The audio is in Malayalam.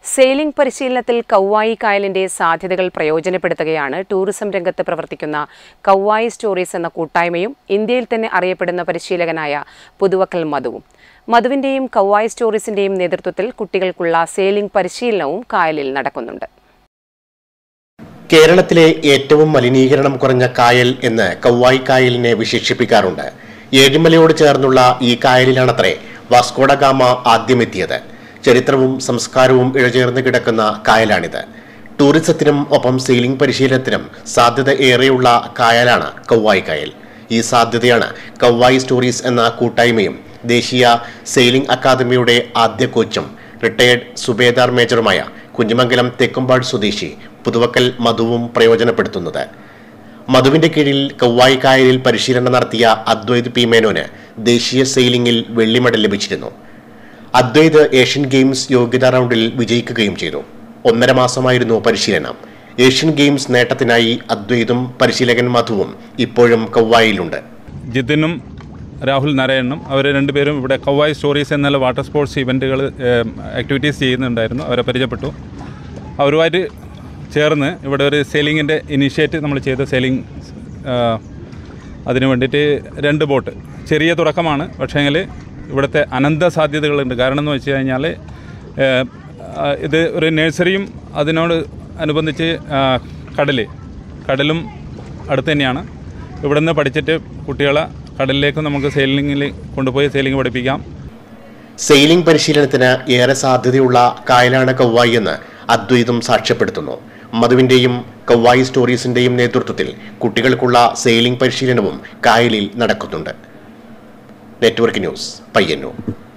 സെയിലിംഗ് പരിശീലനത്തിൽ കൗവായി കായലിന്റെ സാധ്യതകൾ പ്രയോജനപ്പെടുത്തുകയാണ് ടൂറിസം രംഗത്ത് പ്രവർത്തിക്കുന്ന കൗവായി സ്റ്റോറീസ് എന്ന കൂട്ടായ്മയും ഇന്ത്യയിൽ തന്നെ അറിയപ്പെടുന്ന പരിശീലകനായ പുതുവക്കൽ മധുവും മധുവിന്റെയും കൗവായി സ്റ്റോറീസിന്റെയും നേതൃത്വത്തിൽ കുട്ടികൾക്കുള്ള സെയിലിംഗ് പരിശീലനവും കായലിൽ നടക്കുന്നുണ്ട് കേരളത്തിലെ ഏറ്റവും മലിനീകരണം കുറഞ്ഞ കായൽ എന്ന് കൗവായി കായലിനെ വിശേഷിപ്പിക്കാറുണ്ട് ഏഴിമലയോട് ചേർന്നുള്ള ഈ കായലിലാണത്രേ വാസ്കോഡ ഗാമ ആദ്യമെത്തിയത് ചരിത്രവും സംസ്കാരവും ഇഴചേർന്ന് കിടക്കുന്ന കായലാണിത് ടൂറിസത്തിനും ഒപ്പം സെയിലിംഗ് പരിശീലനത്തിനും സാധ്യത ഏറെയുള്ള കായലാണ് കൗവായി കായൽ ഈ സാധ്യതയാണ് കൗവായി സ്റ്റോറീസ് എന്ന കൂട്ടായ്മയും ദേശീയ സെയിലിംഗ് അക്കാദമിയുടെ ആദ്യ കോച്ചും റിട്ടയർഡ് സുബേദാർ മേജറുമായ കുഞ്ഞിമംഗലം തെക്കുംപാട് സ്വദേശി പുതുവക്കൽ മധുവും പ്രയോജനപ്പെടുത്തുന്നത് മധുവിന്റെ കീഴിൽ കൗവായി കായലിൽ പരിശീലനം നടത്തിയ അദ്വൈത് പി മേനോന് ദേശീയ സെയിലിംഗിൽ വെള്ളി മെഡൽ ലഭിച്ചിരുന്നു അദ്വൈത് ഏഷ്യൻ ഗെയിംസ് യോഗ്യതാ റൗണ്ടിൽ വിജയിക്കുകയും ചെയ്തു ഒന്നര മാസമായിരുന്നു പരിശീലനം ഏഷ്യൻ ഗെയിംസ് നേട്ടത്തിനായി അദ്വൈതും പരിശീലകൻ മധുവും ഇപ്പോഴും കൗവായിലുണ്ട് ജിതിനും രാഹുൽ നാരായണനും അവർ രണ്ടുപേരും ഇവിടെ കൗവായി സ്റ്റോറീസ് എന്നുള്ള വാട്ടർ സ്പോർട്സ് ഇവൻറ്റുകൾ ആക്ടിവിറ്റീസ് ചെയ്യുന്നുണ്ടായിരുന്നു അവരെ പരിചയപ്പെട്ടു അവരുമായിട്ട് ചേർന്ന് ഇവിടെ ഒരു സെയിലിങ്ങിൻ്റെ ഇനീഷ്യേറ്റ് നമ്മൾ ചെയ്ത സെയിലിംഗ് അതിന് വേണ്ടിയിട്ട് രണ്ട് ബോട്ട് ചെറിയ തുടക്കമാണ് പക്ഷേങ്കിൽ ഇവിടുത്തെ അനന്ത സാധ്യതകളുണ്ട് കാരണം എന്ന് വെച്ച് കഴിഞ്ഞാൽ ഏഹ്, ആ, ഇത് ഒരു നഴ്സറിയും അതിനോട് അനുബന്ധിച്ച് ആ, കടൽ കടലും അടുത്ത് തന്നെയാണ് ഇവിടെ നിന്ന് പഠിച്ചിട്ട് കുട്ടികളെ കടലിലേക്ക് നമുക്ക് സെയിലിങ്ങിൽ കൊണ്ടുപോയി സെയിലിംഗ് പഠിപ്പിക്കാം സെയിലിംഗ് പരിശീലനത്തിന് ഏറെ സാധ്യതയുള്ള കായലാണ് കൗവായി എന്ന് അദ്വൈതും സാക്ഷ്യപ്പെടുത്തുന്നു മധുവിന്റെയും കൗവായി സ്റ്റോറീസിന്റെയും നേതൃത്വത്തിൽ കുട്ടികൾക്കുള്ള സെയിലിംഗ് പരിശീലനവും കായലിൽ നടക്കുന്നുണ്ട് നെറ്റ്വർക്ക് ന്യൂസ് പയ്യന്നൂർ